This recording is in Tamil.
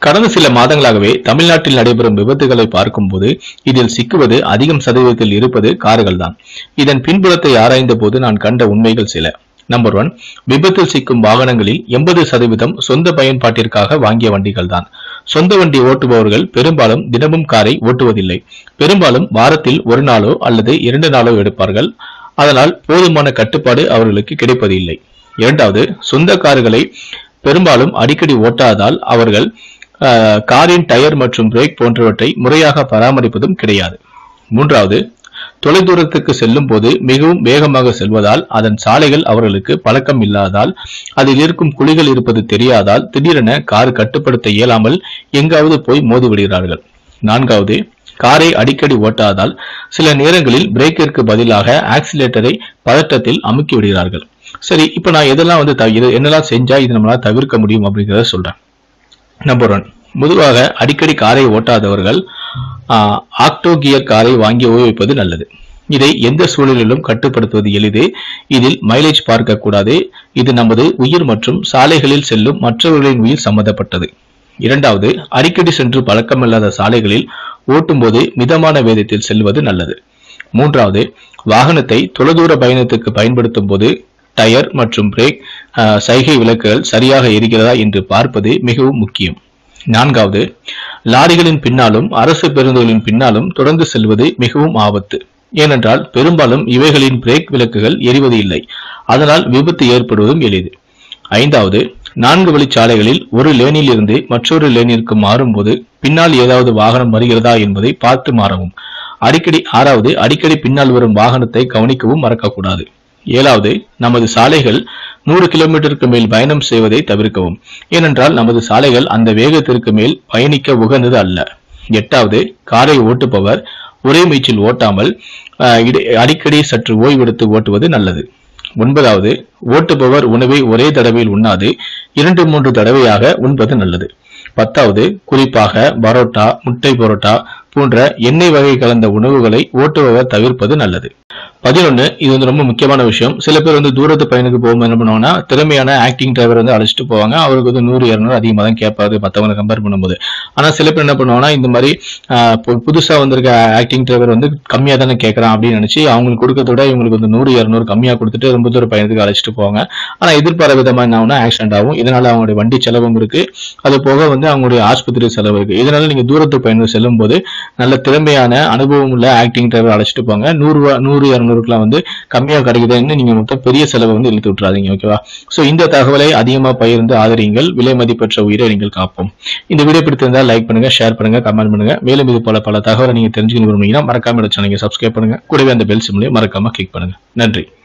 கடந்த சில மாதங்களாகவே தமிழ்நாட்டில் நடைபெறும் விபத்துகளை பார்க்கும்போது இதில் சிக்குவது அதிகம் சதவீதத்தில் இருப்பது கார்கள் தான் இதன் பின்புலத்தை ஆராய்ந்த போது நான் கண்ட உண்மைகள் சில நம்பர் ஒன் விபத்தில் சிக்கும் வாகனங்களில் எண்பது சதவீதம் சொந்த பயன்பாட்டிற்காக வாங்கிய வண்டிகள் தான் சொந்த வண்டி ஓட்டுபவர்கள் பெரும்பாலும் தினமும் காரை ஓட்டுவதில்லை பெரும்பாலும் வாரத்தில் ஒரு நாளோ அல்லது இரண்டு நாளோ எடுப்பார்கள் அதனால் போதுமான கட்டுப்பாடு அவர்களுக்கு கிடைப்பதில்லை இரண்டாவது சொந்த கார்களை பெரும்பாலும் அடிக்கடி ஓட்டாததால் அவர்கள் ஆஹ், காரின் டயர் மற்றும் பிரேக் போன்றவற்றை முறையாக பராமரிப்பதும் கிடையாது மூன்றாவது தொலைதூரத்துக்கு செல்லும் போது மிகவும் வேகமாக செல்வதால் அதன் சாலைகள் அவர்களுக்கு பழக்கம் இல்லாததால் அதில் இருக்கும் குழிகள் இருப்பது தெரியாதால் திடீரென கார் கட்டுப்படுத்த இயலாமல் எங்காவது போய் மோதி விடுகிறார்கள் நான்காவது காரை அடிக்கடி ஓட்டாததால் சில நேரங்களில் பிரேக்கிற்கு பதிலாக ஆக்சிலேட்டரை பதட்டத்தில் அமுக்கி விடுகிறார்கள் சரி இப்போ நான் எதெல்லாம் வந்து தவி- இது என்னெல்லாம் செஞ்சா இது நம்மளால தவிர்க்க முடியும் அப்படிங்கிறத சொல்றேன் நம்பர் ஒன் பொதுவாக அடிக்கடி காரை ஓட்டாதவர்கள் ஆஹ், ஆக்டோ கியர் காரை வாங்கி உபயோகிப்பது நல்லது இதை எந்த சூழலிலும் கட்டுப்படுத்துவது எளிது இதில் மைலேஜ் பார்க்க கூடாது இது நமது உயிர் மற்றும் சாலைகளில் செல்லும் மற்றவர்களின் உயிர் சம்பந்தப்பட்டது இரண்டாவது அடிக்கடி சென்று பழக்கமில்லாத சாலைகளில் ஓட்டும்போது மிதமான வேகத்தில் செல்வது நல்லது மூன்றாவது வாகனத்தை தொலைதூர பயணத்துக்கு பயன்படுத்தும் போது டயர் மற்றும் பிரேக் ஆஹ், சைகை விளக்குகள் சரியாக இருக்கிறதா என்று பார்ப்பது மிகவும் முக்கியம் நான்காவது லாரிகளின் பின்னாலும் அரசு பேருந்துகளின் பின்னாலும் தொடர்ந்து செல்வது மிகவும் ஆபத்து ஏனென்றால் பெரும்பாலும் இவைகளின் பிரேக் விளக்குகள் எரிவது இல்லை அதனால் விபத்து ஏற்படுவதும் எளிது ஐந்தாவது நான்கு வழிச்சாலைகளில் ஒரு லேனில் இருந்து மற்றொரு லேனிற்கு மாறும்போது பின்னால் ஏதாவது வாகனம் வருகிறதா என்பதை பார்த்து மாறவும் அடிக்கடி ஆறாவது அடிக்கடி பின்னால் வரும் வாகனத்தை கவனிக்கவும் மறக்கக்கூடாது ஏழாவது நமது சாலைகள் நூறு கிலோமீட்டருக்கு மேல் பயணம் செய்வதை தவிர்க்கவும் ஏனென்றால் நமது சாலைகள் அந்த வேகத்திற்கு மேல் பயணிக்க உகந்தது அல்ல எட்டாவது காரை ஓட்டுபவர் ஒரே மீச்சில் ஓட்டாமல் ஆஹ், இடை- அடிக்கடி சற்று ஓய்வெடுத்து ஓட்டுவது நல்லது ஒன்பதாவது ஓட்டுபவர் உணவை ஒரே தடவையில் உண்ணாது இரண்டு மூன்று தடவையாக உண்பது நல்லது பத்தாவது குறிப்பாக பரோட்டா முட்டை பரோட்டா போன்ற எண்ணெய் வகை கலந்த உணவுகளை ஓட்டுபவர் தவிர்ப்பது நல்லது பதினொன்னு இது வந்து ரொம்ப முக்கியமான விஷயம் சில பேர் வந்து தூரத்து பயனுக்கு போகும்போது என்ன பண்ணுவாங்கன்னா திறமையான ஆக்டிங் டிரைவர் வந்து அழைச்சிட்டு போவாங்க அவருக்கு வந்து நூறு இரநூறு அதிகமாக தான் கேட்பாரு மற்றவங்களை கம்பேர் பண்ணும்போது ஆனா சில பேர் என்ன பண்ணுவாங்கன்னா இந்த மாதிரி ஆஹ், பு- புதுசா வந்திருக்க ஆக்டிங் டிரைவர் வந்து கம்மியா தானே கேட்கறான் அப்படின்னு நினைச்சு அவங்களுக்கு கொடுக்கறத விட இவங்களுக்கு வந்து நூறு இரநூறு கம்மியா கொடுத்துட்டு ரொம்ப தூர பயணத்துக்கு அழைச்சிட்டு போவாங்க ஆனா எதிர்பாராத விதமா என்ன ஆகும்னா ஆக்சிடென்ட் ஆகும் இதனால அவங்களுடைய வண்டி செலவும் இருக்கு அது போக வந்து அவங்களுடைய ஆஸ்பத்திரி செலவு இருக்கு இதனால நீங்க தூரத்து பயணம் செல்லும் போது நல்ல திறமையான அனுபவம் உள்ள ஆக்டிங் டிரைவர் அழைச்சிட்டு போங்க நூறு ரூபா- நூறு இரநூறுக்குலாம் வந்து கம்மியா கிடைக்குதுன்னு நீங்க மொத்தம் பெரிய செலவை வந்து இழுத்து விட்டுறாதீங்க ஓகேவா சோ இந்த தகவலை அதிகமா பகிர்ந்து ஆதரியுங்கள் விலை மதிப்பற்ற உயிரை நீங்கள் காப்போம் இந்த வீடியோ பிடித்திருந்தால் லைக் பண்ணுங்க ஷேர் பண்ணுங்க கமெண்ட் பண்ணுங்க மேலும் இது போல பல தகவலை நீங்க தெரிஞ்சுக்கணும் விரும்புனீங்கன்னா மறக்காம சேனலை சப்ஸ்கிரைப் பண்ணுங்க கூடவே அந்த பெல் சிம்லையும் மறக்காம கிளிக் பண்ணுங்க நன்றி